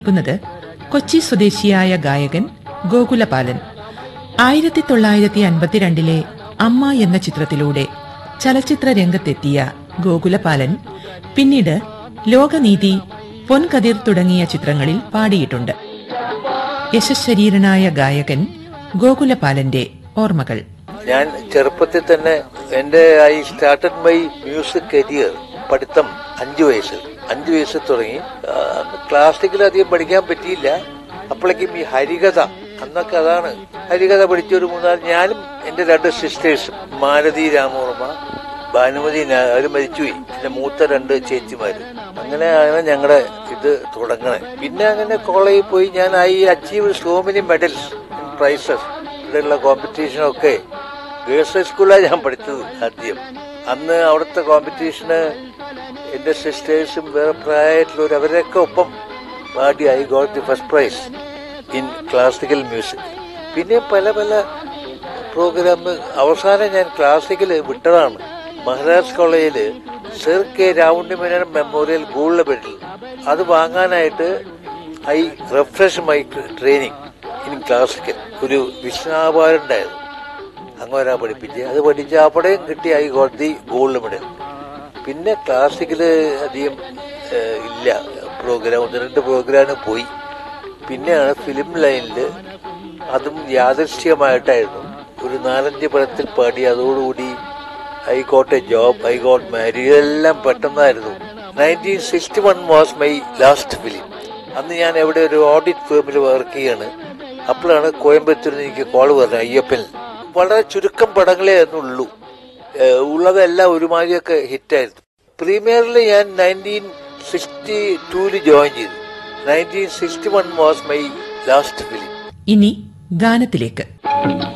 ക്കുന്നത് കൊച്ചി സ്വദേശിയായ ഗായകൻ ഗോകുലപാലൻ ആയിരത്തി തൊള്ളായിരത്തി അൻപത്തിരണ്ടിലെ അമ്മ എന്ന ചിത്രത്തിലൂടെ ചലച്ചിത്ര രംഗത്തെത്തിയ ഗോകുലപാലൻ പിന്നീട് ലോകനീതി പൊൻകതിർ തുടങ്ങിയ ചിത്രങ്ങളിൽ പാടിയിട്ടുണ്ട് യശശരീരനായ ഗായകൻ ഗോകുലപാലന്റെ ഓർമ്മകൾ ഞാൻ ചെറുപ്പത്തിൽ തന്നെ എൻ്റെ I started my music career പഠിത്തം അഞ്ചു വയസ്സിൽ അഞ്ചു വയസ്സിൽ തുടങ്ങി ആ, ക്ലാസിക്കൽ അധികം പഠിക്കാൻ പറ്റിയില്ല അപ്പോഴേക്കും ഈ ഹരികഥ അന്നൊക്കെ അതാണ് ഹരികഥ പഠിച്ച ഒരു മൂന്നാല് ഞാനും എൻ്റെ രണ്ട് സിസ്റ്റേഴ്സും മാലതി രാമവർമ്മ ഭാനുമതി നാ- അവര് മരിച്ചുപോയി എന്റെ മൂത്ത രണ്ട് ചേച്ചിമാര് അങ്ങനെയാണ് ഞങ്ങളുടെ ഇത് തുടങ്ങണേ പിന്നെ അങ്ങനെ കോളേജിൽ പോയി ഞാൻ I achieve so many medals prizes ഇവിടെയുള്ള കോമ്പറ്റീഷനൊക്കെ ഗേൾസ് ഹൈസ്കൂളിലാണ് ഞാൻ പഠിച്ചത് ആദ്യം അന്ന് അവിടുത്തെ കോമ്പറ്റീഷന് എന്റെ സിസ്റ്റേഴ്സും വേറെ പ്രായമായിട്ടുള്ളവർ അവരൊക്കെ ഒപ്പം പാടി I got the first prize in classical music പിന്നെ പല പല പ്രോഗ്രാം അവസാനം ഞാൻ ക്ലാസിക്കൽ വിട്ടതാണ് മഹാരാജ് കോളേജില് sir K Ravunnimenon memorial gold medal അത് വാങ്ങാനായിട്ട് I refresh my training in classical ഒരു വിഷ്ണാപാരുണ്ടായിരുന്നു അങ്ങനെ പഠിപ്പിച്ച് അത് പഠിച്ച് അവിടെയും കിട്ടി I got the gold medal പിന്നെ ക്ലാസിക്കല് അധികം ഏഹ്, ഇല്ല പ്രോഗ്രാം ഒന്ന് രണ്ട് പ്രോഗ്രാമിന് പോയി പിന്നെയാണ് ഫിലിം ലൈനിൽ അതും യാദൃശ്ചികമായിട്ടായിരുന്നു ഒരു നാലഞ്ച് പടത്തിൽ പാടി അതോടുകൂടി I got a job I got married ഇതെല്ലാം പെട്ടെന്നായിരുന്നു nineteen sixty one was my last film അന്ന് ഞാൻ എവിടെ ഒരു ഓഡിറ്റ് ഫേമിൽ വർക്ക് ചെയ്യാണ് അപ്പോഴാണ് കോയമ്പത്തൂരിൽ നിന്ന് എനിക്ക് കോൾ പറഞ്ഞത് അയ്യപ്പൻ വളരെ ചുരുക്കം പടങ്ങളേ അന്നുള്ളൂ ഏഹ് ഉള്ളതെല്ലാം ഒരുമാതിരിയൊക്കെ ഹിറ്റായിരുന്നു പ്രീമിയറിൽ ഞാൻ നയൻറ്റീൻ സിക്സ്റ്റി ടൂവിൽ ജോയിൻ ചെയ്തു nineteen sixty one was my last film ഇനി ഗാനത്തിലേക്ക്